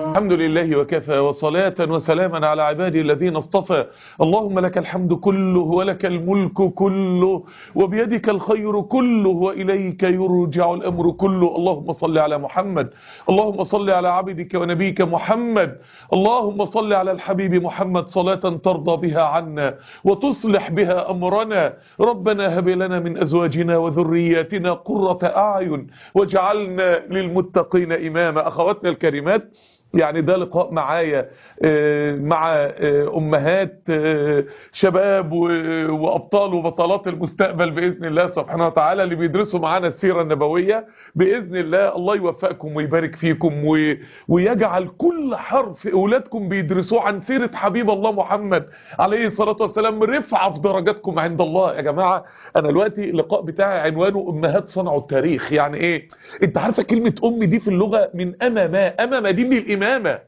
الحمد لله وكفى وصلاة وسلاما على عبادي الذين اصطفى اللهم لك الحمد كله ولك الملك كله وبيدك الخير كله وإليك يرجع الأمر كله اللهم صل على محمد اللهم صل على عبدك ونبيك محمد اللهم صل على الحبيب محمد صلاة ترضى بها عنا وتصلح بها أمرنا ربنا هب لنا من أزواجنا وذرياتنا قرة أعين واجعلنا للمتقين إماما أخواتنا الكريمات يعني ده لقاء معايا مع أمهات شباب وأبطال وبطلات المستقبل بإذن الله سبحانه وتعالى اللي بيدرسوا معانا السيرة النبوية بإذن الله الله يوفقكم ويبارك فيكم ويجعل كل حرف أولادكم بيدرسوه عن سيرة حبيب الله محمد عليه الصلاة والسلام رفعة في درجاتكم عند الله يا جماعة أنا دلوقتي اللقاء بتاعي عنوانه أمهات صنعوا التاريخ يعني إيه أنت عارفة كلمة أم دي في اللغة من أمامة أمامة دي من الإمامة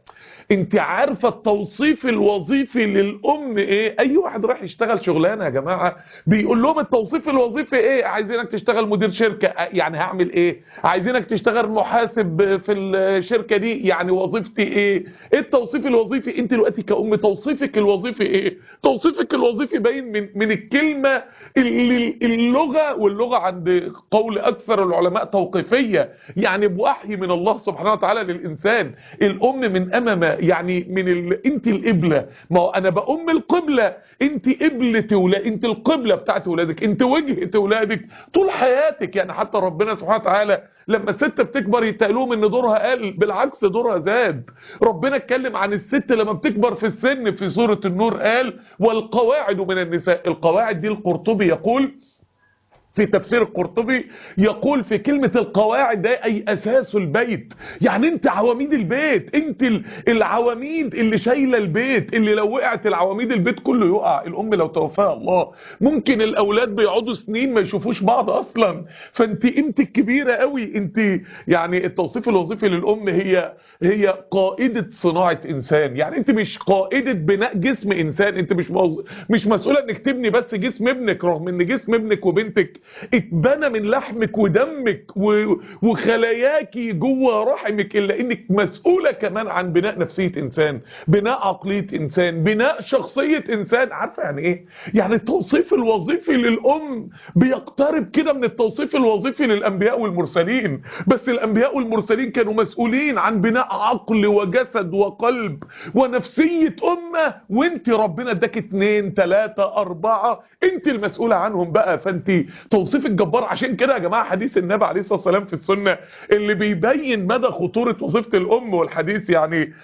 انت عارفة التوصيف الوظيفي للأم ايه اي واحد راح يشتغل شغلانة يا جماعة بيقول لهم التوصيف الوظيفي ايه عايزينك تشتغل مدير شركة يعني هعمل ايه عايزينك تشتغل محاسب في الشركة دي يعني وظيفتي ايه ايه التوصيف الوظيفي انت دلوقتي كأم توصيفك الوظيفي ايه توصيفك الوظيفي باين من, من الكلمة اللي اللغة واللغة عند قول اكثر العلماء توقيفية يعني بوحي من الله سبحانه وتعالى للإنسان الأم من أمامه يعني من ال... انت القبلة ما هو انا بأم القبلة انت قبلة ولا انت القبلة بتاعت ولادك انت وجهة ولادك طول حياتك يعني حتى ربنا سبحانه وتعالى لما الست بتكبر يتقالوهم ان دورها قل بالعكس دورها زاد ربنا اتكلم عن الست لما بتكبر في السن في سورة النور قال والقواعد من النساء القواعد دي القرطبي يقول في تفسير القرطبي يقول في كلمة القواعد ده أي أساس البيت يعني انت عواميد البيت انت العواميد اللي شايلة البيت اللي لو وقعت العواميد البيت كله يقع الأم لو توفاها الله ممكن الأولاد بيقعدوا سنين ما يشوفوش بعض أصلا فانت قيمتك كبيرة قوي انت يعني التوصيف الوظيفي للأم هي هي قائدة صناعة إنسان يعني انت مش قائدة بناء جسم إنسان انت مش موز... مش مسؤولة انك تبني بس جسم ابنك رغم ان جسم ابنك وبنتك اتبنى من لحمك ودمك و... وخلاياكي جوه رحمك الا انك مسؤولة كمان عن بناء نفسية انسان بناء عقلية انسان بناء شخصية انسان عارفة يعني ايه يعني التوصيف الوظيفي للام بيقترب كده من التوصيف الوظيفي للانبياء والمرسلين بس الانبياء والمرسلين كانوا مسؤولين عن بناء عقل وجسد وقلب ونفسية امة وانت ربنا اداك اتنين تلاتة اربعة انت المسؤولة عنهم بقى فانت توصيف الجبار عشان كده يا جماعة حديث النبي عليه الصلاة والسلام في السنة اللي بيبين مدى خطورة وظيفة الأم والحديث يعني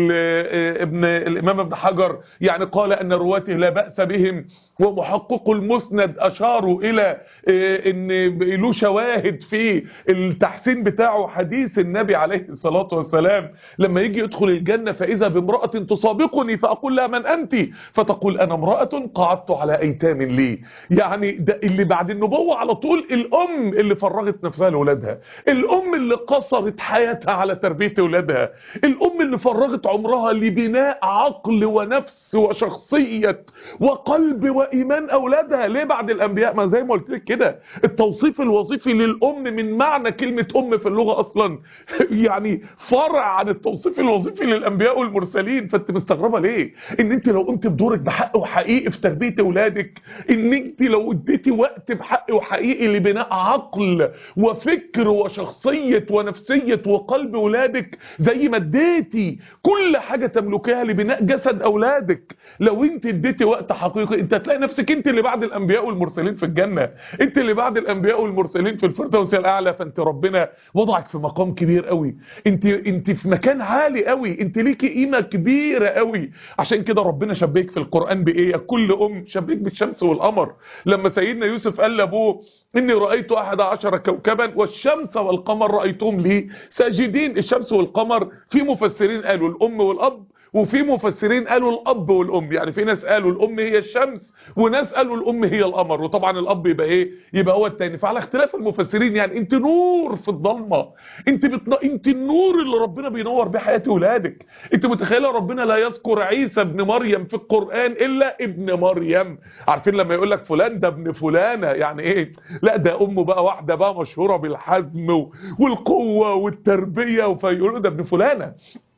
ابن الإمام ابن حجر يعني قال أن رواته لا بأس بهم ومحقق المسند أشاروا إلى أن له شواهد في التحسين بتاعه حديث النبي عليه الصلاة والسلام لما يجي يدخل الجنة فإذا بامرأة تسابقني فأقول لها من أنت فتقول أنا امرأة قعدت على أيتام لي يعني ده اللي بعد النبوة على طول الأم اللي فرغت نفسها لأولادها الأم اللي قصرت حياتها على تربية أولادها الأم اللي فرغت عمرها لبناء عقل ونفس وشخصية وقلب وإيمان أولادها ليه بعد الأنبياء ما زي ما قلت لك كده التوصيف الوظيفي للأم من معنى كلمة أم في اللغة أصلا يعني فرع عن التوصيف الوظيفي للأنبياء والمرسلين فأنت مستغربة ليه إن أنت لو قمت بدورك بحق وحقيقي في تربية أولادك إن أنت لو اديتي وقت بحق وحقيقي لبناء عقل وفكر وشخصية ونفسية وقلب ولادك زي ما اديتي كل حاجة تملكها لبناء جسد أولادك لو انت اديتي وقت حقيقي انت هتلاقي نفسك انت اللي بعد الأنبياء والمرسلين في الجنة انت اللي بعد الأنبياء والمرسلين في الفردوس الأعلى فانت ربنا وضعك في مقام كبير قوي انت انت في مكان عالي قوي انت ليكي قيمة كبيرة قوي عشان كده ربنا شبهك في القرآن بإيه كل أم شبهك بالشمس والقمر لما سيدنا يوسف قال لابوه إني رأيت أحد عشر كوكبا والشمس والقمر رأيتهم لي ساجدين الشمس والقمر في مفسرين قالوا الأم والأب وفي مفسرين قالوا الأب والأم يعني في ناس قالوا الأم هي الشمس وناس قالوا الأم هي القمر وطبعا الأب يبقى إيه يبقى هو التاني فعلى اختلاف المفسرين يعني أنت نور في الضلمة أنت بتن... أنت النور اللي ربنا بينور بيه حياة أولادك أنت متخيلة ربنا لا يذكر عيسى ابن مريم في القرآن إلا ابن مريم عارفين لما يقول لك فلان ده ابن فلانة يعني إيه لا ده أمه بقى واحدة بقى مشهورة بالحزم والقوة والتربية فيقولوا ده ابن فلانة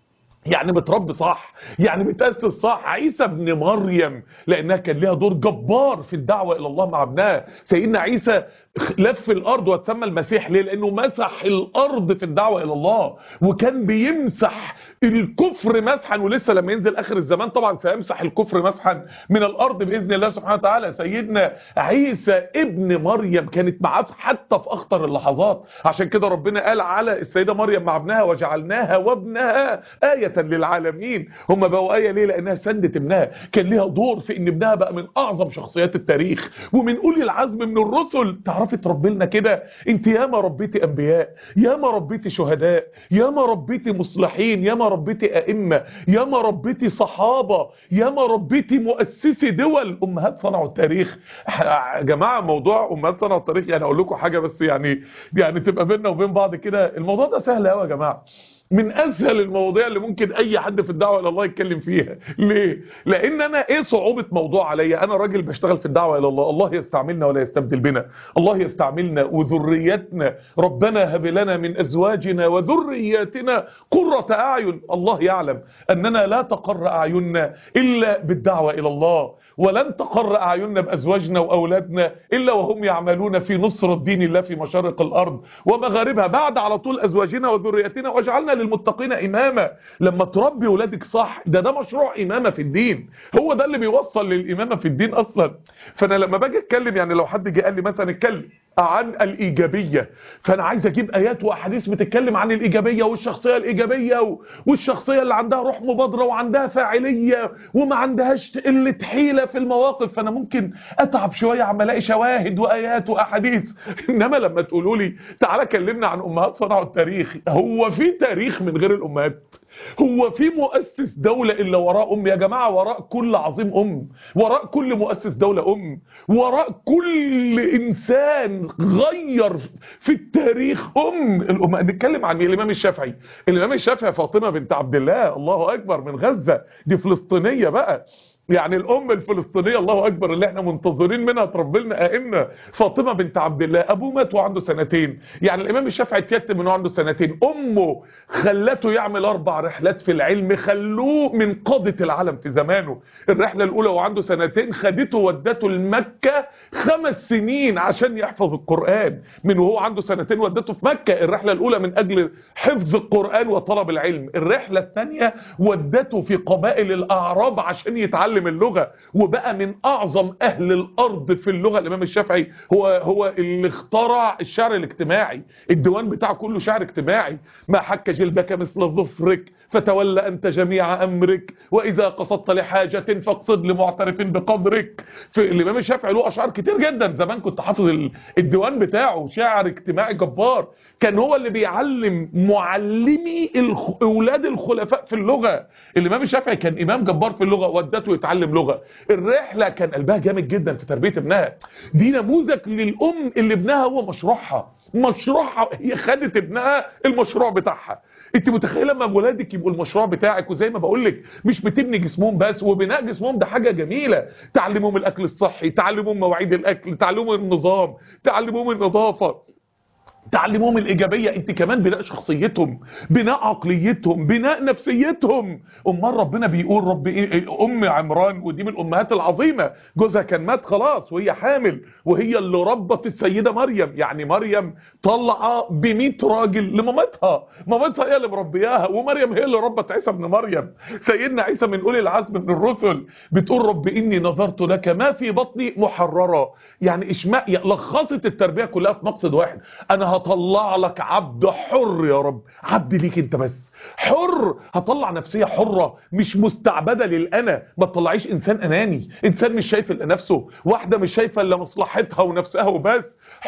يعني متربي صح يعني متأسس صح عيسى ابن مريم لأنها كان ليها دور جبار في الدعوة إلى الله مع ابنها سيدنا عيسى لف الأرض واتسمى المسيح ليه لأنه مسح الأرض في الدعوة إلى الله وكان بيمسح الكفر مسحا ولسه لما ينزل آخر الزمان طبعا سيمسح الكفر مسحا من الأرض بإذن الله سبحانه وتعالى سيدنا عيسى ابن مريم كانت معاه حتى في أخطر اللحظات عشان كده ربنا قال على السيدة مريم مع ابنها وجعلناها وابنها آية للعالمين هم بقوا آية ليه لأنها سندت ابنها كان ليها دور في ان ابنها بقى من أعظم شخصيات التاريخ ومن أولي العزم من الرسل تعرفي تربي لنا كده انت ياما ربيتي أنبياء ياما ربيتي شهداء ياما ربيتي مصلحين ياما ربيتي أئمة ياما ربيتي صحابة ياما ربيتي مؤسسي دول أمهات صنعوا التاريخ يا جماعة موضوع أمهات صنعوا التاريخ يعني أقول لكم حاجة بس يعني يعني تبقى بيننا وبين بعض كده الموضوع ده سهل قوي يا جماعة من اسهل المواضيع اللي ممكن اي حد في الدعوه الى الله يتكلم فيها ليه لان انا ايه صعوبه موضوع عليا انا راجل بشتغل في الدعوه الى الله الله يستعملنا ولا يستبدل بنا الله يستعملنا وذريتنا ربنا هب لنا من ازواجنا وذرياتنا قرة اعين الله يعلم اننا لا تقر اعيننا الا بالدعوه الى الله ولن تقر اعيننا بازواجنا واولادنا الا وهم يعملون في نصر الدين الله في مشارق الارض ومغاربها بعد على طول ازواجنا وذرياتنا واجعلنا للمتقين اماما لما تربي ولادك صح ده ده مشروع امامه في الدين هو ده اللي بيوصل للامامه في الدين اصلا فانا لما باجي اتكلم يعني لو حد جه قال لي مثلا اتكلم عن الايجابيه فانا عايز اجيب ايات واحاديث بتتكلم عن الايجابيه والشخصيه الايجابيه والشخصيه اللي عندها روح مبادره وعندها فاعليه وما عندهاش قله حيله في المواقف فانا ممكن اتعب شويه عم الاقي شواهد وايات واحاديث انما لما تقولوا لي تعالى كلمنا عن امهات صنعوا التاريخ هو في تاريخ من غير الامهات هو في مؤسس دولة إلا وراء أم يا جماعة وراء كل عظيم أم وراء كل مؤسس دولة أم وراء كل إنسان غير في التاريخ أم الأم نتكلم عن الإمام الشافعي الإمام الشافعي فاطمة بنت عبد الله الله أكبر من غزة دي فلسطينية بقى يعني الام الفلسطينيه الله اكبر اللي احنا منتظرين منها تربي لنا ائمه فاطمه بنت عبد الله ابوه مات وعنده سنتين يعني الامام الشافعي اتيتم من عنده سنتين امه خلته يعمل اربع رحلات في العلم خلوه من قاده العالم في زمانه الرحله الاولى وعنده سنتين خدته ودته لمكه خمس سنين عشان يحفظ القران من وهو عنده سنتين ودته في مكه الرحله الاولى من اجل حفظ القران وطلب العلم الرحله الثانيه ودته في قبائل الاعراب عشان يتعلم يتعلم اللغة وبقى من اعظم اهل الارض في اللغة الامام الشافعي هو هو اللي اخترع الشعر الاجتماعي الديوان بتاعه كله شعر اجتماعي ما حك جلدك مثل ظفرك فتولى أنت جميع أمرك وإذا قصدت لحاجة فاقصد لمعترف بقدرك في الإمام الشافعي له أشعار كتير جدا زمان كنت حافظ الديوان بتاعه شاعر اجتماعي جبار كان هو اللي بيعلم معلمي الخ... أولاد الخلفاء في اللغة الإمام الشافعي كان إمام جبار في اللغة ودته يتعلم لغة الرحلة كان قلبها جامد جدا في تربية ابنها دي نموذج للأم اللي ابنها هو مشروعها مشروعها هي خدت ابنها المشروع بتاعها انت متخيله لما ولادك يبقوا المشروع بتاعك وزي ما بقول لك مش بتبني جسمهم بس وبناء جسمهم ده حاجه جميله تعلمهم الاكل الصحي تعلمهم مواعيد الاكل تعلمهم النظام تعلمهم النظافه تعلموهم الإيجابية انت كمان بناء شخصيتهم بناء عقليتهم بناء نفسيتهم امال ربنا بيقول رب إيه ام عمران ودي من الامهات العظيمة جوزها كان مات خلاص وهي حامل وهي اللي ربت السيدة مريم يعني مريم طلع ب راجل لمامتها مامتها هي اللي مربياها ومريم هي اللي ربت عيسى ابن مريم سيدنا عيسى من اولي العزم من الرسل بتقول رب اني نظرت لك ما في بطني محررة يعني اشماء لخصت التربية كلها في مقصد واحد انا هطلع لك عبد حر يا رب عبد ليك انت بس حر هطلع نفسية حرة مش مستعبدة للأنا ما تطلعيش إنسان أناني إنسان مش شايف إلا نفسه واحدة مش شايفة إلا مصلحتها ونفسها وبس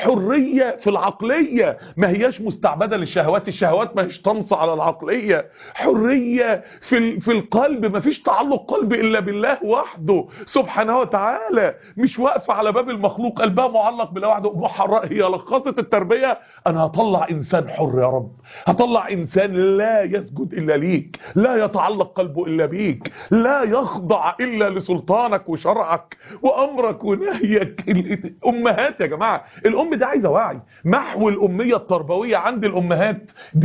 حرية في العقلية ما هياش مستعبدة للشهوات الشهوات ما هيش تنص على العقلية حرية في, في القلب ما فيش تعلق قلب إلا بالله وحده سبحانه وتعالى مش واقفة على باب المخلوق قلبها معلق بالله وحده محرر هي لخصت التربية أنا هطلع إنسان حر يا رب هطلع إنسان لا يسجد الا ليك لا يتعلق قلبه الا بيك لا يخضع الا لسلطانك وشرعك وامرك ونهيك امهات يا جماعه الام دي عايزه وعي محو الاميه التربويه عند الامهات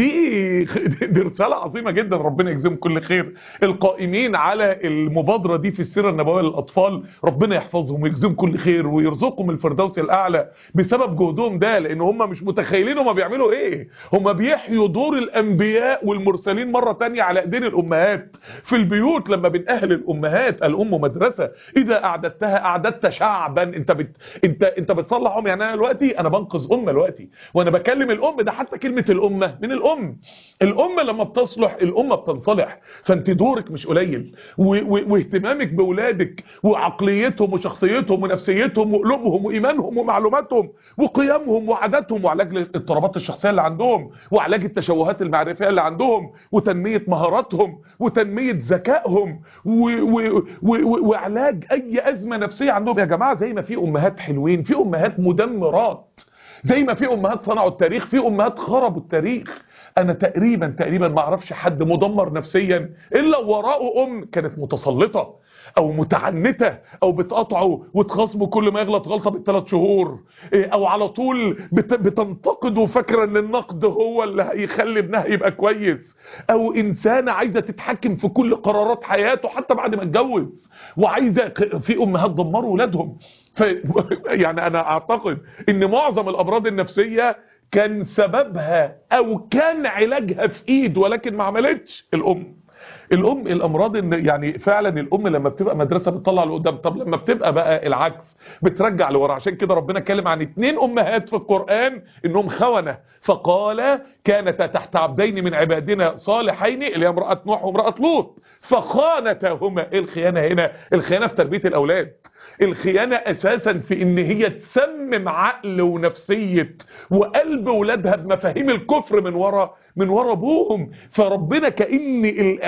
دي دي رساله عظيمه جدا ربنا يجزيهم كل خير القائمين على المبادره دي في السيره النبويه للاطفال ربنا يحفظهم ويجزيهم كل خير ويرزقهم الفردوس الاعلى بسبب جهدهم ده لان هم مش متخيلين هم بيعملوا ايه هم بيحيوا دور الانبياء والمرسلين مره تانية على ايدين الامهات في البيوت لما بنأهل الامهات الام مدرسه اذا اعددتها اعددت شعبا انت بت... انت انت بتصلحهم يعني انا دلوقتي انا بنقذ امه دلوقتي وانا بكلم الام ده حتى كلمه الامه من الام الام لما بتصلح الامه بتنصلح فانت دورك مش قليل و... و... واهتمامك باولادك وعقليتهم وشخصيتهم ونفسيتهم وقلوبهم وايمانهم ومعلوماتهم وقيمهم وعاداتهم وعلاج الاضطرابات الشخصيه اللي عندهم وعلاج التشوهات المعرفيه اللي عندهم وتنميه مهاراتهم وتنميه ذكائهم و... و... و... وعلاج اي ازمه نفسيه عندهم يا جماعه زي ما في امهات حلوين في امهات مدمرات زي ما في امهات صنعوا التاريخ في امهات خربوا التاريخ انا تقريبا تقريبا ما اعرفش حد مدمر نفسيا الا وراءه ام كانت متسلطه او متعنته او بتقطعه وتخاصمه كل ما يغلط غلطه بالثلاث شهور او على طول بت... بتنتقده وفاكره ان النقد هو اللي هيخلي ابنها يبقى كويس او انسانه عايزه تتحكم في كل قرارات حياته حتى بعد ما اتجوز وعايزه في امهات دمروا ولادهم ف... يعني انا اعتقد ان معظم الامراض النفسيه كان سببها او كان علاجها في ايد ولكن ما عملتش الام الام الامراض ان يعني فعلا الام لما بتبقى مدرسه بتطلع لقدام طب لما بتبقى بقى العكس بترجع لورا عشان كده ربنا اتكلم عن اتنين امهات في القران انهم خونه فقال كانتا تحت عبدين من عبادنا صالحين اللي هي امراه نوح وامراه لوط فخانتاهما ايه الخيانه هنا الخيانه في تربيه الاولاد الخيانة اساسا في ان هي تسمم عقل ونفسية وقلب ولادها بمفاهيم الكفر من ورا من ورا ابوهم فربنا كأن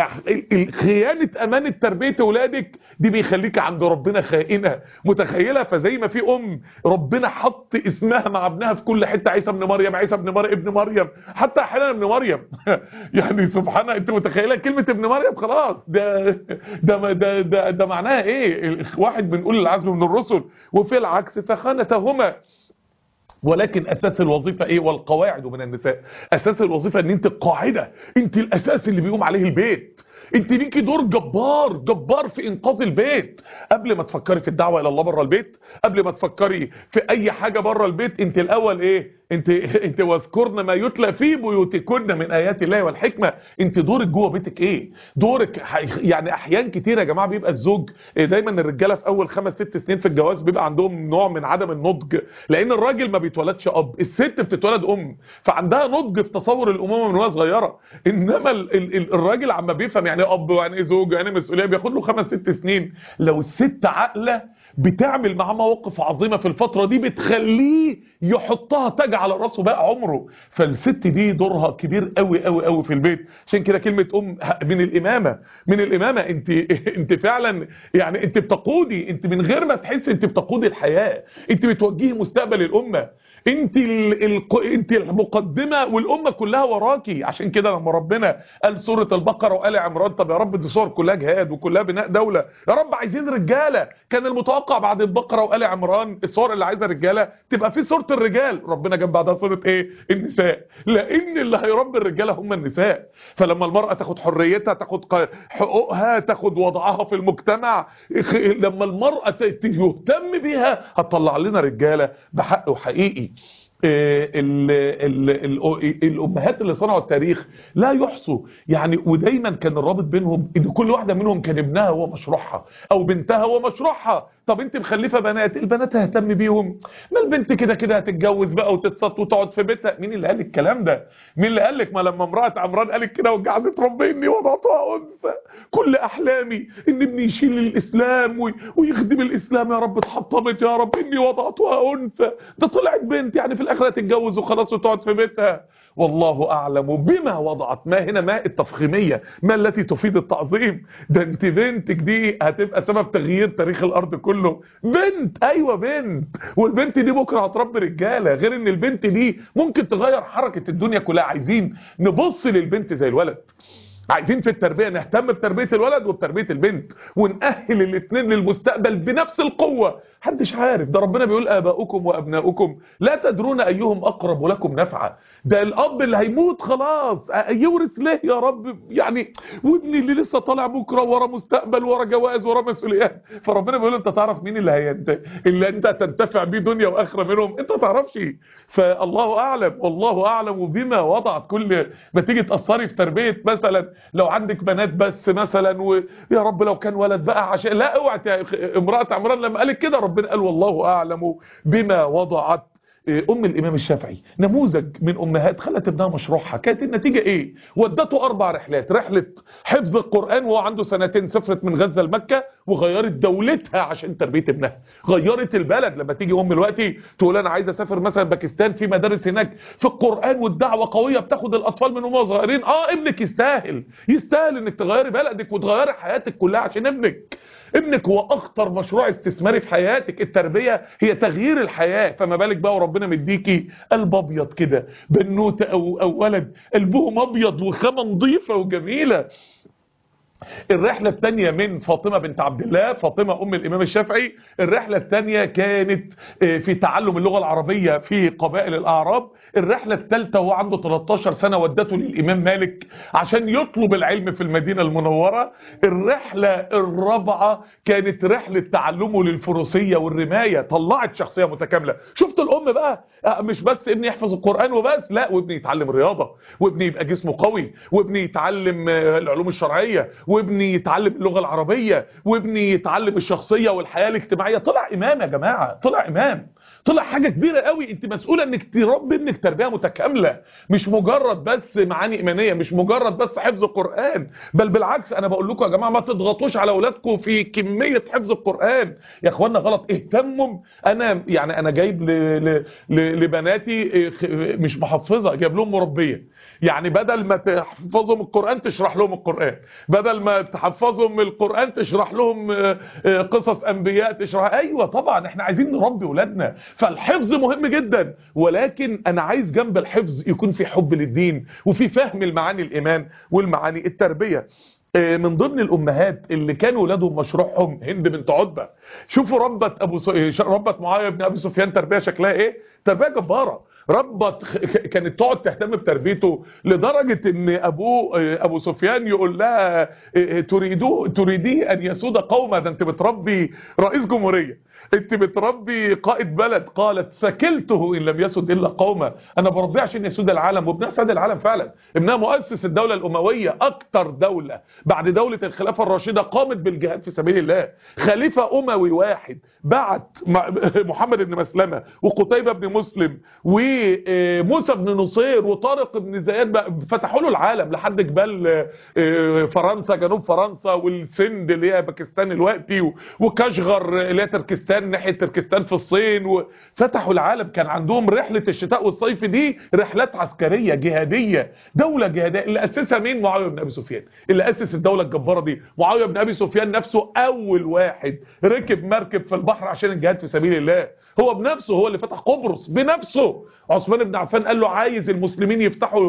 خيانة امانة تربية اولادك دي بيخليك عند ربنا خائنة متخيلة فزي ما في ام ربنا حط اسمها مع ابنها في كل حتة عيسى ابن مريم عيسى ابن مريم ابن مريم حتى احيانا ابن مريم يعني سبحان انت متخيلة كلمة ابن مريم خلاص ده ده ده ده, ده معناها ايه واحد بنقول العزم من الرسل وفي العكس فخانتهما ولكن اساس الوظيفة ايه والقواعد من النساء اساس الوظيفة ان انت القاعدة انت الاساس اللي بيقوم عليه البيت انت ليكي دور جبار جبار في انقاذ البيت قبل ما تفكري في الدعوة الى الله بره البيت قبل ما تفكري في اي حاجة بره البيت انت الاول ايه انت انت واذكرن ما يتلى في بيوتكن من ايات الله والحكمه انت دورك جوه بيتك ايه دورك يعني احيان كتير يا جماعه بيبقى الزوج دايما الرجاله في اول خمس ست سنين في الجواز بيبقى عندهم نوع من عدم النضج لان الراجل ما بيتولدش اب الست بتتولد ام فعندها نضج في تصور الامومه من وهي صغيره انما ال ال الراجل عما بيفهم يعني اب ويعني ايه زوج ويعني مسؤوليه بياخد له خمس ست سنين لو الست عاقله بتعمل معاه مواقف عظيمة في الفترة دي بتخليه يحطها تاج على راسه بقى عمره فالست دي دورها كبير قوي قوي قوي في البيت عشان كده كلمة ام من الامامة من الامامة انت انت فعلا يعني انت بتقودي انت من غير ما تحس انت بتقودي الحياة انت بتوجهي مستقبل الامة انت ال... ال... انت المقدمة والامة كلها وراكي عشان كده لما ربنا قال سورة البقرة وآل عمران طب يا رب دي صور كلها جهاد وكلها بناء دولة يا رب عايزين رجالة كان المتوقع بعد البقرة وآل عمران الصور اللي عايزة رجالة تبقى في سورة الرجال ربنا جاب بعدها سورة ايه النساء لان اللي هيربي الرجالة هم النساء فلما المرأة تاخد حريتها تاخد حقوقها تاخد وضعها في المجتمع لما المرأة تهتم بيها هتطلع لنا رجالة بحق وحقيقي ال ال ال الامهات اللي صنعوا التاريخ لا يحصوا يعني ودايما كان الرابط بينهم ان كل واحده منهم كان ابنها هو مشروعها او بنتها هو مشروعها طب انت مخلفه بنات البنات هتهتم بيهم ما البنت كده كده هتتجوز بقى وتتسط وتقعد في بيتها مين اللي قال الكلام ده مين اللي قال لك ما لما امراه عمران قالت كده وجعزت ربي اني وضعتها انثى كل احلامي ان ابني يشيل الاسلام وي... ويخدم الاسلام يا رب اتحطمت يا رب اني وضعتها انثى ده طلعت بنت يعني في الاخره تتجوز وخلاص وتقعد في بيتها والله اعلم بما وضعت ما هنا ما التفخيميه ما التي تفيد التعظيم ده انت بنتك دي هتبقى سبب تغيير تاريخ الارض كله بنت ايوه بنت والبنت دي بكره هتربي رجاله غير ان البنت دي ممكن تغير حركه الدنيا كلها عايزين نبص للبنت زي الولد عايزين في التربية نهتم بتربية الولد وبتربية البنت ونأهل الاثنين للمستقبل بنفس القوة محدش عارف ده ربنا بيقول آباؤكم وأبناؤكم لا تدرون أيهم أقرب لكم نفعا ده الأب اللي هيموت خلاص يورث ليه يا رب يعني وابني اللي لسه طالع بكرة ورا مستقبل ورا جواز ورا مسؤوليات فربنا بيقول انت تعرف مين اللي هي انت اللي انت تنتفع بيه دنيا وآخرة منهم انت تعرفش فالله أعلم والله أعلم بما وضعت كل ما تيجي تأثري في تربية مثلا لو عندك بنات بس مثلا ويا رب لو كان ولد بقى عشان لا اوعى امرأة عمران لما قالت كده ربنا قال والله أعلم بما وضعت ام الامام الشافعي نموذج من امهات خلت ابنها مشروعها كانت النتيجة ايه ودته اربع رحلات رحلة حفظ القرآن وهو عنده سنتين سافرت من غزة لمكة وغيرت دولتها عشان تربية ابنها غيرت البلد لما تيجي ام دلوقتي تقول انا عايزه اسافر مثلا باكستان في مدارس هناك في القرآن والدعوة قوية بتاخد الاطفال من هم صغيرين اه ابنك يستاهل يستاهل انك تغيري بلدك وتغيري حياتك كلها عشان ابنك ابنك هو اخطر مشروع استثماري في حياتك التربية هي تغيير الحياة فما بالك بقى وربنا مديكي قلب ابيض كده بنوتة او, أو ولد قلبهم ابيض وخامة نظيفة وجميلة الرحلة الثانية من فاطمة بنت عبد الله فاطمة أم الإمام الشافعي الرحلة الثانية كانت في تعلم اللغة العربية في قبائل الأعراب الرحلة الثالثة وهو عنده 13 سنة ودته للإمام مالك عشان يطلب العلم في المدينة المنورة الرحلة الرابعة كانت رحلة تعلمه للفروسية والرماية طلعت شخصية متكاملة شفت الأم بقى مش بس ابني يحفظ القرآن وبس لا وابني يتعلم رياضة وابني يبقى جسمه قوي وابني يتعلم العلوم الشرعية وابني يتعلم اللغة العربية وابني يتعلم الشخصية والحياة الاجتماعية طلع إمام يا جماعة طلع إمام طلع حاجة كبيرة قوي انت مسؤولة انك تربي ابنك تربية متكاملة مش مجرد بس معاني ايمانية مش مجرد بس حفظ القرآن بل بالعكس انا بقول لكم يا جماعة ما تضغطوش على اولادكم في كمية حفظ القرآن يا اخوانا غلط اهتموا انا يعني انا جايب ل... ل... ل... لبناتي مش محفظة جايب لهم مربية يعني بدل ما تحفظهم القرآن تشرح لهم القرآن بدل ما تحفظهم القرآن تشرح لهم قصص أنبياء تشرح أيوة طبعا احنا عايزين نربي ولادنا فالحفظ مهم جدا ولكن أنا عايز جنب الحفظ يكون في حب للدين وفي فهم المعاني الإيمان والمعاني التربية من ضمن الامهات اللي كانوا ولادهم مشروعهم هند بنت عتبه شوفوا ربت ابو س... ربت معاويه بن ابي سفيان تربيه شكلها ايه تربيه جباره ربت كانت تقعد تهتم بتربيته لدرجة ان ابوه ابو سفيان يقول لها تريدوه تريديه ان يسود قوما ده انت بتربي رئيس جمهورية انت بتربي قائد بلد قالت سكلته ان لم يسد الا قوما انا بربيه عشان يسود العالم وابنها ساد العالم فعلا ابنها مؤسس الدولة الاموية اكتر دولة بعد دولة الخلافة الراشدة قامت بالجهاد في سبيل الله خليفة اموي واحد بعت محمد بن مسلمة وقتيبة بن مسلم وموسى بن نصير وطارق بن زياد فتحوا له العالم لحد جبال فرنسا جنوب فرنسا والسند اللي هي باكستان الوقتي وكاشغر اللي هي تركستان ناحية تركستان في الصين وفتحوا العالم كان عندهم رحلة الشتاء والصيف دي رحلات عسكرية جهادية دولة جهادية اللي أسسها مين معاوية بن أبي سفيان اللي أسس الدولة الجبارة دي معاوية بن أبي سفيان نفسه أول واحد ركب مركب في البحر عشان الجهاد في سبيل الله هو بنفسه هو اللي فتح قبرص بنفسه عثمان بن عفان قال له عايز المسلمين يفتحوا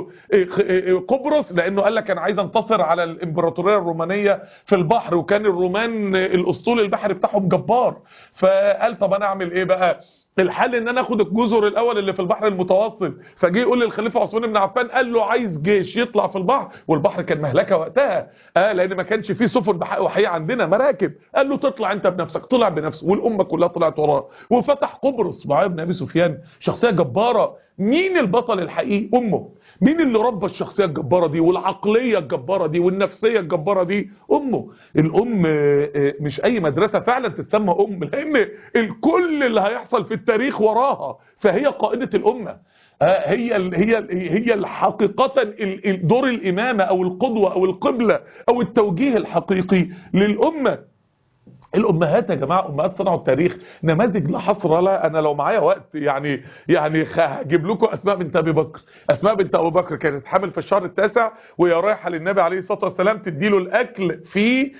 قبرص لانه قال لك انا عايز انتصر على الامبراطوريه الرومانيه في البحر وكان الرومان الاسطول البحري بتاعهم جبار فقال طب انا اعمل ايه بقى الحل ان انا اخد الجزر الاول اللي في البحر المتوسط فجه يقول للخليفه عثمان بن عفان قال له عايز جيش يطلع في البحر والبحر كان مهلكه وقتها اه لان ما كانش فيه سفن بحق وحقيقه عندنا مراكب قال له تطلع انت بنفسك طلع بنفسه والامه كلها طلعت وراه وفتح قبرص معاويه بن ابي سفيان شخصيه جباره مين البطل الحقيقي امه مين اللي ربى الشخصيه الجباره دي والعقليه الجباره دي والنفسيه الجباره دي امه الام مش اي مدرسه فعلا تتسمى ام لان الكل اللي هيحصل في التاريخ وراها فهي قائده الامه هي هي هي حقيقة دور الإمامة أو القدوة أو القبلة أو التوجيه الحقيقي للأمة الامهات يا جماعه امهات صنعوا التاريخ نماذج لا حصر لها انا لو معايا وقت يعني يعني خ- هجيب لكم اسماء بنت ابي بكر اسماء بنت ابو بكر كانت حامل في الشهر التاسع وهي رايحه للنبي عليه الصلاه والسلام تديله الاكل في ال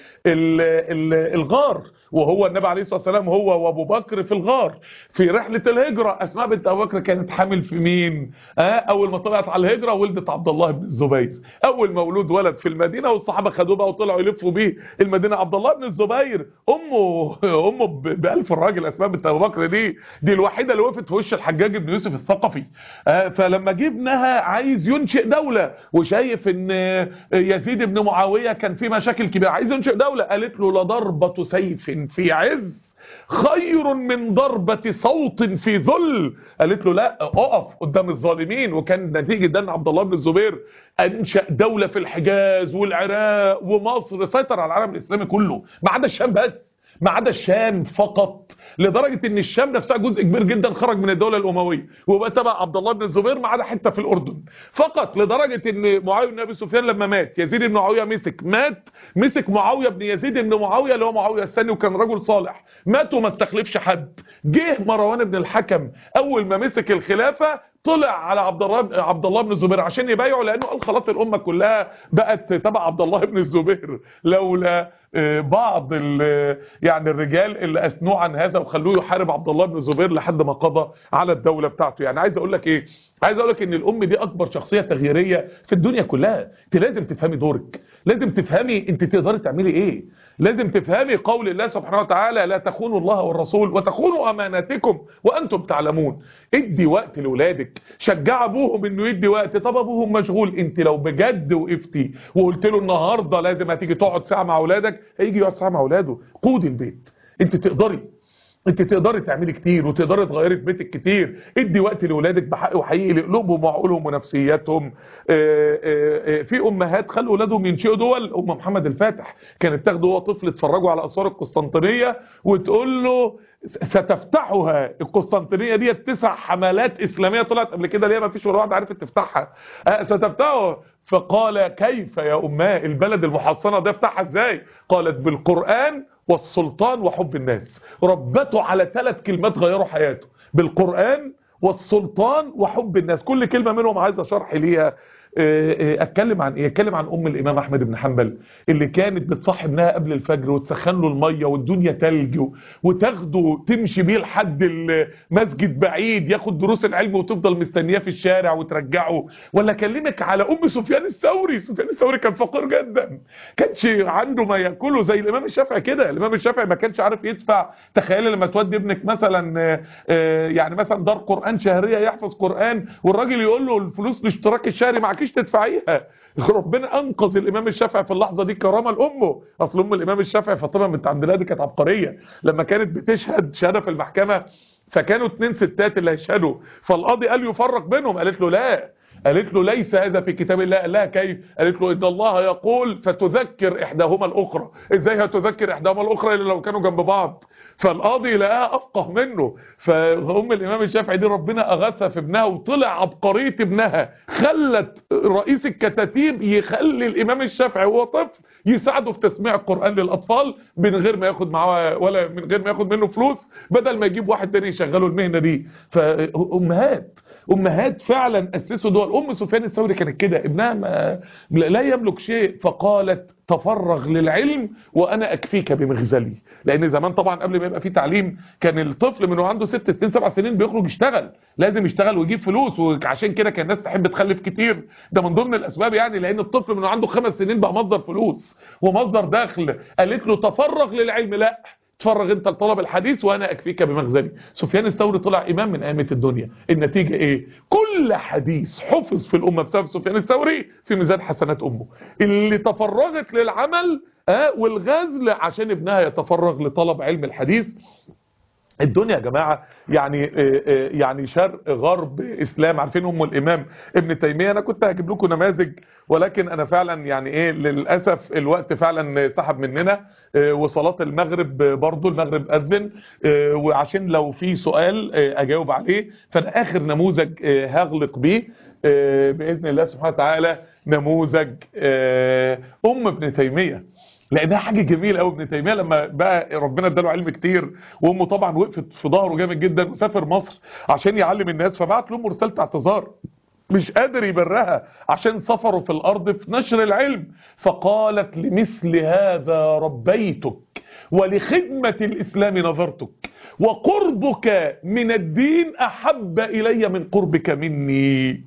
ال الغار وهو النبي عليه الصلاه والسلام هو وابو بكر في الغار في رحله الهجره اسماء بنت ابو بكر كانت حامل في مين آه اول ما طلعت على الهجره ولدت عبد الله بن الزبير اول مولود ولد في المدينه والصحابه خدوه بقى وطلعوا يلفوا بيه المدينه عبد الله بن الزبير امه امه ب- بألف الراجل اسماء بنت ابو بكر دي دي الوحيده اللي وقفت في وش الحجاج بن يوسف الثقفي آه فلما جه ابنها عايز ينشئ دوله وشايف ان آه، يزيد بن معاويه كان في مشاكل كبيره عايز ينشئ دوله قالت له لضربه سيف في عز خير من ضربة صوت في ذل قالت له لا اقف قدام الظالمين وكان نتيجة ده ان عبد الله بن الزبير انشأ دولة في الحجاز والعراق ومصر سيطر على العالم الاسلامي كله ما عدا الشام بس ما عدا الشام فقط لدرجة ان الشام نفسها جزء كبير جدا خرج من الدولة الاموية وبقى تبع عبد الله بن الزبير ما عدا حتة في الاردن فقط لدرجة ان معاوية بن ابي سفيان لما مات يزيد بن معاوية مسك مات مسك معاوية بن يزيد بن معاوية اللي هو معاوية الثاني وكان رجل صالح مات وما استخلفش حد جه مروان بن الحكم اول ما مسك الخلافة طلع على عبد الله عبد الله بن الزبير عشان يبايعه لانه قال خلاص الامه كلها بقت تبع عبد الله بن الزبير لولا آه، بعض ال- يعني الرجال اللي اثنوه عن هذا وخلوه يحارب عبد الله بن الزبير لحد ما قضى على الدوله بتاعته يعني عايز اقول لك ايه عايز اقول لك ان الام دي اكبر شخصيه تغييريه في الدنيا كلها انت لازم تفهمي دورك لازم تفهمي انت تقدري تعملي ايه لازم تفهمي قول الله سبحانه وتعالى لا تخونوا الله والرسول وتخونوا اماناتكم وانتم تعلمون ادي وقت لاولادك شجع ابوهم انه يدي وقت طب ابوهم مشغول انت لو بجد وقفتي وقلت له النهارده لازم هتيجي تقعد ساعه مع اولادك هيجي يقعد ساعه مع اولاده قودي البيت انت تقدري انت تقدري تعملي كتير وتقدري تغيري في بيتك كتير ادي وقت لاولادك بحق وحقيقي لقلوبهم وعقولهم ونفسياتهم آه، آه، آه، في امهات خلوا اولادهم ينشئوا دول ام محمد الفاتح كانت تاخده هو طفل تفرجوا على اسوار القسطنطينيه وتقول له ستفتحها القسطنطينيه دي تسع حملات اسلاميه طلعت قبل كده ليه ما فيش ولا واحده عرفت تفتحها آه، ستفتحها فقال كيف يا اماه البلد المحصنه ده افتحها ازاي قالت بالقران والسلطان وحب الناس ربته على ثلاث كلمات غيروا حياته بالقرآن والسلطان وحب الناس كل كلمة منهم عايزة شرح ليها آه، آه، اتكلم عن ايه اتكلم عن ام الامام احمد بن حنبل اللي كانت بتصحي ابنها قبل الفجر وتسخن له الميه والدنيا تلج و- وتاخده تمشي بيه لحد المسجد بعيد ياخد دروس العلم وتفضل مستنياه في الشارع وترجعه ولا اكلمك على ام سفيان الثوري سفيان الثوري كان فقير جدا كانش عنده ما ياكله زي الامام الشافعي كده الامام الشافعي ما كانش عارف يدفع تخيل لما تودي ابنك مثلا آه، آه، يعني مثلا دار قران شهريه يحفظ قران والراجل يقول له الفلوس الاشتراك الشهري معكيش تدفعيها ربنا انقذ الامام الشافعي في اللحظه دي كرامه لامه اصل ام الامام الشافعي فاطمه بنت عبد الله دي كانت عبقريه لما كانت بتشهد شهاده في المحكمه فكانوا اتنين ستات اللي هيشهدوا فالقاضي قال يفرق بينهم قالت له لا قالت له ليس هذا في كتاب الله قال لها كيف قالت له ان الله يقول فتذكر احداهما الاخرى ازاي هتذكر احداهما الاخرى الا لو كانوا جنب بعض فالقاضي لقاها افقه منه فام الامام الشافعي دي ربنا اغثها في ابنها وطلع عبقريه ابنها خلت رئيس الكتاتيب يخلي الامام الشافعي وهو طفل يساعده في تسميع القران للاطفال من غير ما ياخد معاه ولا من غير ما ياخد منه فلوس بدل ما يجيب واحد تاني يشغله المهنه دي فامهات امهات فعلا اسسوا دول ام سفيان الثوري كانت كده ابنها ما لا يملك شيء فقالت تفرغ للعلم وانا اكفيك بمغزلي لان زمان طبعا قبل ما يبقى في تعليم كان الطفل من عنده ست سنين سبع سنين بيخرج يشتغل لازم يشتغل ويجيب فلوس وعشان كده كان الناس تحب تخلف كتير ده من ضمن الاسباب يعني لان الطفل من عنده خمس سنين بقى مصدر فلوس ومصدر دخل قالت له تفرغ للعلم لا تفرغ انت لطلب الحديث وانا اكفيك بمغزلي سفيان الثوري طلع امام من ائمه الدنيا النتيجه ايه كل حديث حفظ في الامه بسبب سفيان الثوري في ميزان حسنات امه اللي تفرغت للعمل آه والغزل عشان ابنها يتفرغ لطلب علم الحديث الدنيا يا جماعة يعني آه، آه، يعني شرق غرب اسلام عارفين ام الامام ابن تيمية انا كنت هجيب لكم نماذج ولكن انا فعلا يعني ايه للاسف الوقت فعلا سحب مننا آه، وصلاة المغرب برضو المغرب اذن آه، وعشان لو في سؤال آه، اجاوب عليه فانا اخر نموذج آه، هغلق بيه آه، باذن الله سبحانه وتعالى نموذج آه، ام ابن تيميه لانها حاجه جميله قوي ابن تيميه لما بقى ربنا اداله علم كتير وامه طبعا وقفت في ظهره جامد جدا وسافر مصر عشان يعلم الناس فبعت لامه رساله اعتذار مش قادر يبرها عشان سفره في الارض في نشر العلم فقالت لمثل هذا ربيتك ولخدمه الاسلام نظرتك وقربك من الدين احب الي من قربك مني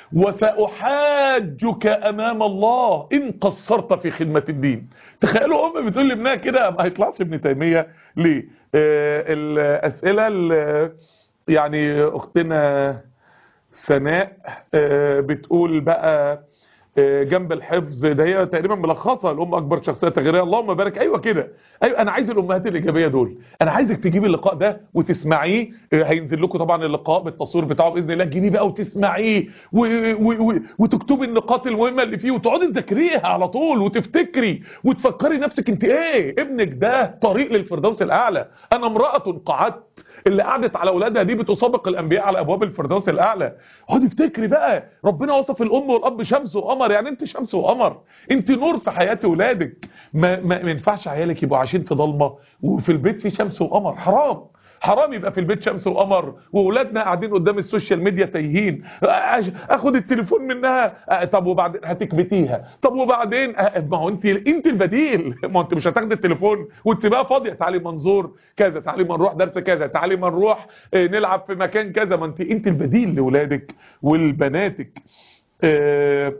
وسأحاجك أمام الله إن قصرت في خدمة الدين تخيلوا أم بتقول لابنها كده ما هيطلعش ابن تيمية ليه آه الأسئلة ال- يعني أختنا سناء آه بتقول بقى آه، جنب الحفظ ده هي تقريبا ملخصه الام اكبر شخصيه تغييريه اللهم بارك ايوه كده ايوه انا عايز الامهات الايجابيه دول انا عايزك تجيبي اللقاء ده وتسمعيه آه، هينزل لكم طبعا اللقاء بالتصوير بتاعه باذن الله تجيبيه بقى وتسمعيه و... و... و... وتكتبي النقاط المهمه اللي فيه وتقعدي تذاكريها على طول وتفتكري وتفكري نفسك انت ايه ابنك ده طريق للفردوس الاعلى انا امراه قعدت اللي قعدت على اولادها دي بتسابق الانبياء على ابواب الفردوس الاعلى اقعدي افتكري بقى ربنا وصف الام والاب شمس وقمر يعني انت شمس وقمر انت نور في حياه اولادك ما, ما, ما ينفعش عيالك يبقوا عايشين في ضلمه وفي البيت في شمس وقمر حرام حرام يبقى في البيت شمس وقمر واولادنا قاعدين قدام السوشيال ميديا تايهين أش- اخد التليفون منها أه، طب وبعدين هتكبتيها طب وبعدين أه، ما هو انت انت البديل ما هو انت مش هتاخدي التليفون وتسيبها فاضيه تعالي منظور كذا تعالي ما نروح درس كذا تعالي ما نروح آه، نلعب في مكان كذا ما انت انت البديل لاولادك ولبناتك آه،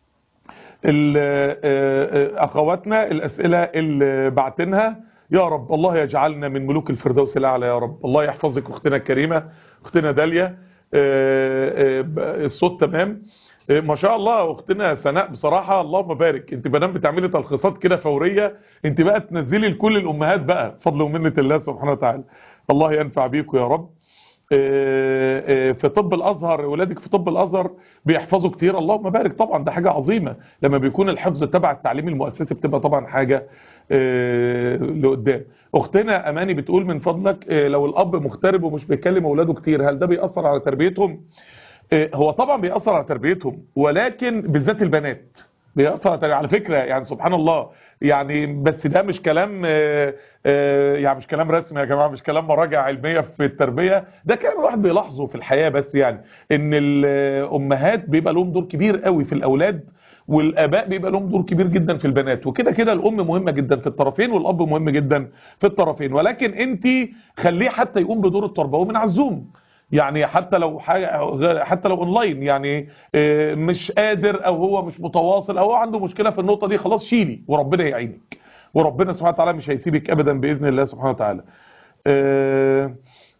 ال- آه، آه، اخواتنا الاسئله اللي بعتنها يا رب الله يجعلنا من ملوك الفردوس الاعلى يا رب الله يحفظك اختنا الكريمه اختنا داليا آه، آه، ب- الصوت تمام آه، ما شاء الله اختنا سناء بصراحه اللهم بارك انت بنام بتعملي تلخيصات كده فوريه انت بقى تنزلي لكل الامهات بقى بفضل ومنه الله سبحانه وتعالى الله ينفع بيكم يا رب آه، آه، في طب الازهر ولادك في طب الازهر بيحفظوا كتير اللهم بارك طبعا ده حاجه عظيمه لما بيكون الحفظ تبع التعليم المؤسسي بتبقى طبعا حاجه آه، لقدام اختنا اماني بتقول من فضلك آه، لو الاب مغترب ومش بيكلم اولاده كتير هل ده بيأثر على تربيتهم آه، هو طبعا بيأثر على تربيتهم ولكن بالذات البنات بيأثر على تربية. على فكرة يعني سبحان الله يعني بس ده مش كلام آه، آه، يعني مش كلام رسمي يا جماعة مش كلام مراجع علمية في التربية ده كلام الواحد بيلاحظه في الحياة بس يعني ان الامهات بيبقى لهم دور كبير قوي في الاولاد والاباء بيبقى لهم دور كبير جدا في البنات وكده كده الام مهمه جدا في الطرفين والاب مهم جدا في الطرفين ولكن انت خليه حتى يقوم بدور التربوي من على الزوم يعني حتى لو حاجة غير- حتى لو اونلاين يعني آه، مش قادر او هو مش متواصل او هو عنده مشكله في النقطه دي خلاص شيلي وربنا يعينك وربنا سبحانه وتعالى مش هيسيبك ابدا باذن الله سبحانه وتعالى آه،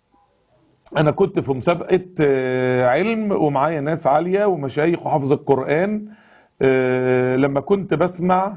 انا كنت في مسابقه آه، علم ومعايا ناس عاليه ومشايخ وحافظ القران آه، لما كنت بسمع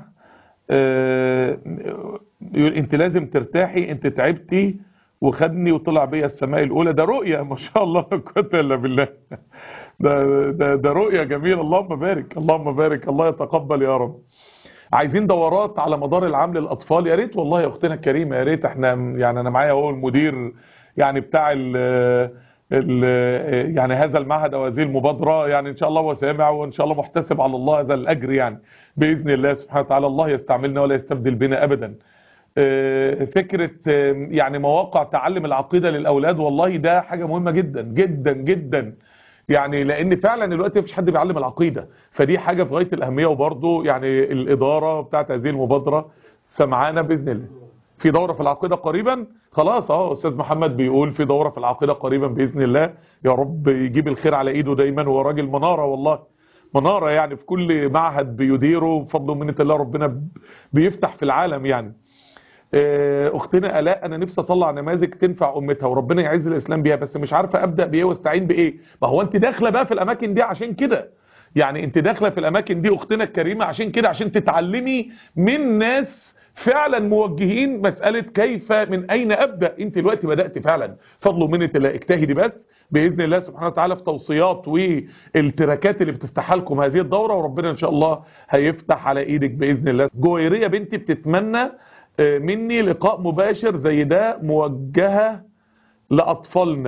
آه، يقول انت لازم ترتاحي انت تعبتي وخدني وطلع بيا السماء الاولى ده رؤيه ما شاء الله لا قوه الا بالله ده ده ده رؤيه جميله اللهم بارك اللهم بارك الله يتقبل يا رب عايزين دورات على مدار العام للاطفال يا ريت والله يا اختنا الكريمه يا ريت احنا يعني انا معايا اهو المدير يعني بتاع ال ال يعني هذا المعهد او هذه المبادره يعني ان شاء الله هو سامع وان شاء الله محتسب على الله هذا الاجر يعني باذن الله سبحانه وتعالى الله يستعملنا ولا يستبدل بنا ابدا آه، فكره آه، يعني مواقع تعلم العقيده للاولاد والله ده حاجه مهمه جدا جدا جدا يعني لان فعلا دلوقتي مفيش حد بيعلم العقيده فدي حاجه في غايه الاهميه وبرضه يعني الاداره بتاعت هذه المبادره سمعانا باذن الله في دوره في العقيده قريبا خلاص اهو استاذ محمد بيقول في دوره في العقيده قريبا باذن الله يا رب يجيب الخير على ايده دايما هو راجل مناره والله مناره يعني في كل معهد بيديره بفضل ومنه الله ربنا بيفتح في العالم يعني آه، اختنا الاء انا نفسي اطلع نماذج تنفع امتها وربنا يعز الاسلام بيها بس مش عارفه ابدا بايه واستعين بايه ما هو انت داخله بقى في الاماكن دي عشان كده يعني انت داخله في الاماكن دي اختنا الكريمه عشان كده عشان تتعلمي من ناس فعلا موجهين مسألة كيف من أين أبدأ أنت دلوقتي بدأت فعلا فضل ومنة الله اجتهدي بس بإذن الله سبحانه وتعالى في توصيات والتراكات اللي بتفتحها لكم هذه الدورة وربنا إن شاء الله هيفتح على إيدك بإذن الله جويرية بنتي بتتمنى آه، مني لقاء مباشر زي ده موجهة لأطفالنا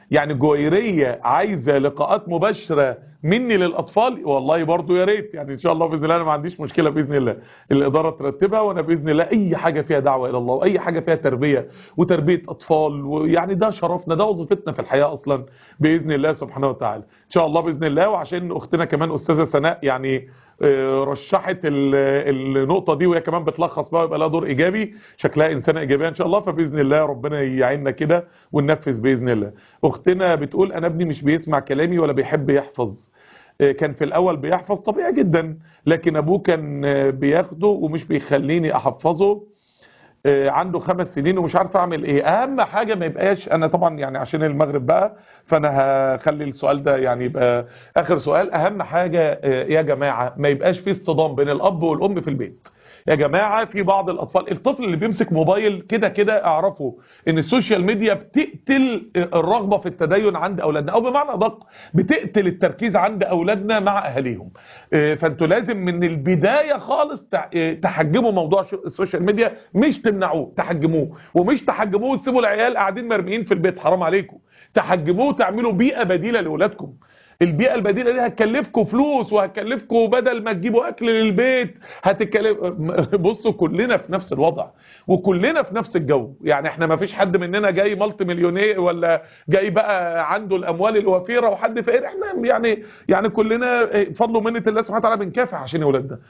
يعني جويرية عايزة لقاءات مباشرة مني للأطفال والله برضو يا ريت يعني إن شاء الله بإذن الله أنا ما عنديش مشكلة بإذن الله الإدارة ترتبها وأنا بإذن الله أي حاجة فيها دعوة إلى الله وأي حاجة فيها تربية وتربية أطفال ويعني ده شرفنا ده وظيفتنا في الحياة أصلا بإذن الله سبحانه وتعالى إن شاء الله بإذن الله وعشان أختنا كمان أستاذة سناء يعني رشحت النقطة دي وهي كمان بتلخص بقى يبقى لها دور إيجابي شكلها إنسانة إيجابية إن شاء الله فبإذن الله ربنا يعيننا كده وننفذ بإذن الله أختنا بتقول أنا ابني مش بيسمع كلامي ولا بيحب يحفظ كان في الأول بيحفظ طبيعي جدا لكن أبوه كان بياخده ومش بيخليني أحفظه عنده خمس سنين ومش عارف اعمل ايه اهم حاجة ما يبقاش انا طبعا يعني عشان المغرب بقى فانا هخلي السؤال ده يعني يبقى اخر سؤال اهم حاجة يا جماعة ما يبقاش في اصطدام بين الاب والام في البيت يا جماعة في بعض الأطفال الطفل اللي بيمسك موبايل كده كده اعرفوا ان السوشيال ميديا بتقتل الرغبة في التدين عند أولادنا أو بمعنى أدق بتقتل التركيز عند أولادنا مع أهاليهم فانتوا لازم من البداية خالص تحجموا موضوع السوشيال ميديا مش تمنعوه تحجموه ومش تحجموه وتسيبوا العيال قاعدين مرميين في البيت حرام عليكم تحجموه وتعملوا بيئة بديلة لأولادكم البيئة البديلة دي هتكلفكم فلوس وهتكلفكم بدل ما تجيبوا اكل للبيت هتكلف بصوا كلنا في نفس الوضع وكلنا في نفس الجو يعني احنا ما فيش حد مننا جاي مالتي مليونير ولا جاي بقى عنده الاموال الوفيرة وحد فقير احنا يعني يعني كلنا فضل ومنة الله سبحانه وتعالى بنكافح عشان اولادنا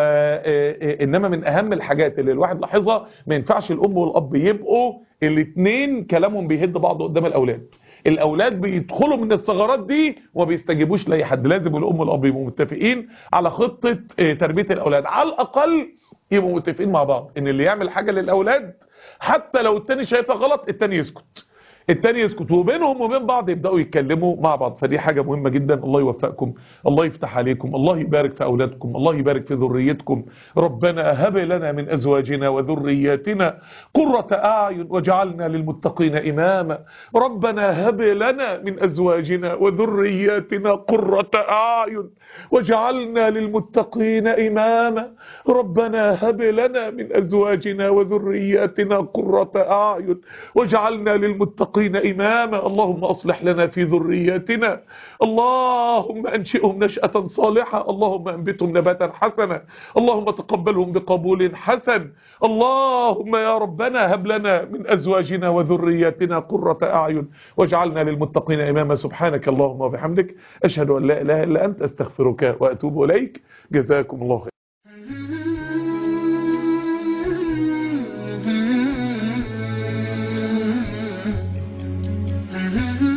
فانما من اهم الحاجات اللي الواحد لاحظها ما ينفعش الام والاب يبقوا الاثنين كلامهم بيهد بعض قدام الاولاد الاولاد بيدخلوا من الثغرات دي وما بيستجيبوش لاي حد لازم الام والاب يبقوا متفقين على خطه تربيه الاولاد على الاقل يبقوا متفقين مع بعض ان اللي يعمل حاجه للاولاد حتى لو التاني شايفها غلط التاني يسكت التاني يسكت وبينهم وبين بعض يبداوا يتكلموا مع بعض فدي حاجة مهمة جدا الله يوفقكم الله يفتح عليكم الله يبارك في أولادكم الله يبارك في ذريتكم ربنا هب لنا من أزواجنا وذرياتنا قرة أعين وجعلنا للمتقين إماما ربنا هب لنا من أزواجنا وذرياتنا قرة أعين وجعلنا للمتقين إماما ربنا هب لنا من أزواجنا وذرياتنا قرة أعين وجعلنا للمتقين إماما اللهم أصلح لنا في ذرياتنا اللهم أنشئهم نشأة صالحة اللهم أنبتهم نباتا حسنا اللهم تقبلهم بقبول حسن اللهم يا ربنا هب لنا من أزواجنا وذرياتنا قرة أعين واجعلنا للمتقين إماما سبحانك اللهم وبحمدك أشهد أن لا إله إلا أنت أستغفرك وأتوب إليك جزاكم الله خير Mm-hmm.